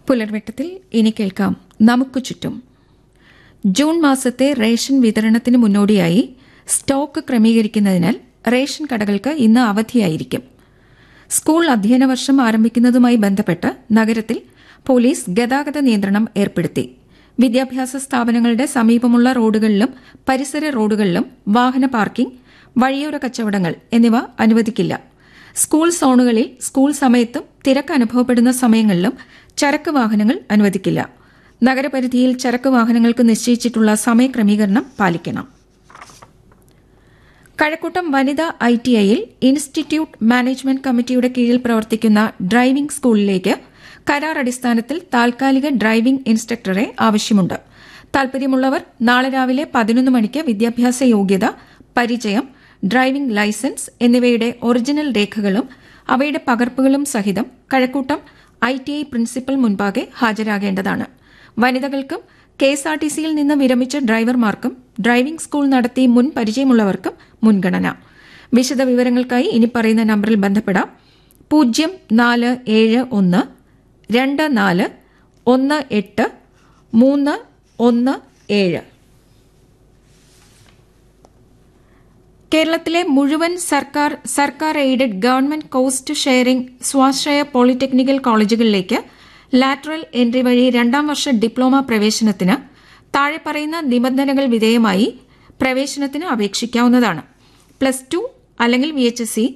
പുലർവെട്ടത്തിൽ ഇനി കേൾക്കാം നമുക്ക് ചുറ്റും ജൂൺ മാസത്തെ റേഷൻ വിതരണത്തിന് മുന്നോടിയായി സ്റ്റോക്ക് ക്രമീകരിക്കുന്നതിനാൽ റേഷൻ കടകൾക്ക് ഇന്ന് അവധിയായിരിക്കും സ്കൂൾ അധ്യയന വർഷം ആരംഭിക്കുന്നതുമായി ബന്ധപ്പെട്ട് നഗരത്തിൽ പോലീസ് ഗതാഗത നിയന്ത്രണം ഏർപ്പെടുത്തി വിദ്യാഭ്യാസ സ്ഥാപനങ്ങളുടെ സമീപമുള്ള റോഡുകളിലും പരിസര റോഡുകളിലും വാഹന പാർക്കിംഗ് വഴിയോര കച്ചവടങ്ങൾ എന്നിവ അനുവദിക്കില്ല സ്കൂൾ സോണുകളിൽ സ്കൂൾ സമയത്തും തിരക്ക് അനുഭവപ്പെടുന്ന സമയങ്ങളിലും ചരക്ക് വാഹനങ്ങൾ അനുവദിക്കില്ല നഗരപരിധിയിൽ ചരക്ക് വാഹനങ്ങൾക്ക് നിശ്ചയിച്ചിട്ടുള്ള സമയക്രമീകരണം പാലിക്കണം കഴക്കൂട്ടം വനിതാ ഐ ടി ഐയിൽ ഇൻസ്റ്റിറ്റ്യൂട്ട് മാനേജ്മെന്റ് കമ്മിറ്റിയുടെ കീഴിൽ പ്രവർത്തിക്കുന്ന ഡ്രൈവിംഗ് സ്കൂളിലേക്ക് കരാർ അടിസ്ഥാനത്തിൽ താൽക്കാലിക ഡ്രൈവിംഗ് ഇൻസ്ട്രക്ടറെ ആവശ്യമുണ്ട് താൽപര്യമുള്ളവർ നാളെ രാവിലെ പതിനൊന്ന് മണിക്ക് വിദ്യാഭ്യാസ യോഗ്യത പരിചയം ഡ്രൈവിംഗ് ലൈസൻസ് എന്നിവയുടെ ഒറിജിനൽ രേഖകളും അവയുടെ പകർപ്പുകളും സഹിതം Kazhakkoottam I T I principal മുൻപാകെ ഹാജരാകേണ്ടതാണ് വനിതകൾക്കും കെ എസ് ആർ ടി സിയിൽ നിന്ന് വിരമിച്ച ഡ്രൈവർമാർക്കും ഡ്രൈവിംഗ് സ്കൂൾ നടത്തി മുൻ പരിചയമുള്ളവർക്കും മുൻഗണന വിശദ വിവരങ്ങൾക്കായി ഇനി പറയുന്ന നമ്പറിൽ ബന്ധപ്പെടാം പൂജ്യം നാല് ഏഴ് ഒന്ന് രണ്ട് നാല് ഒന്ന് എട്ട് മൂന്ന് ഒന്ന് ഏഴ് കേരളത്തിലെ മുഴുവൻ സർക്കാർ സർക്കാർ എയ്ഡഡ് ഗവൺമെന്റ് കോസ്റ്റ് ഷെയറിംഗ് സ്വാശ്രയ പോളിടെക്നിക്കൽ കോളേജുകളിലേക്ക് ലാറ്ററൽ എൻട്രി വഴി രണ്ടാം വർഷ ഡിപ്ലോമ പ്രവേശനത്തിന് താഴെ പറയുന്ന നിബന്ധനകൾ വിധേയമായി പ്രവേശനത്തിന് അപേക്ഷിക്കാവുന്നതാണ് പ്ലസ് ടു അല്ലെങ്കിൽ വി എച്ച് എസ് സി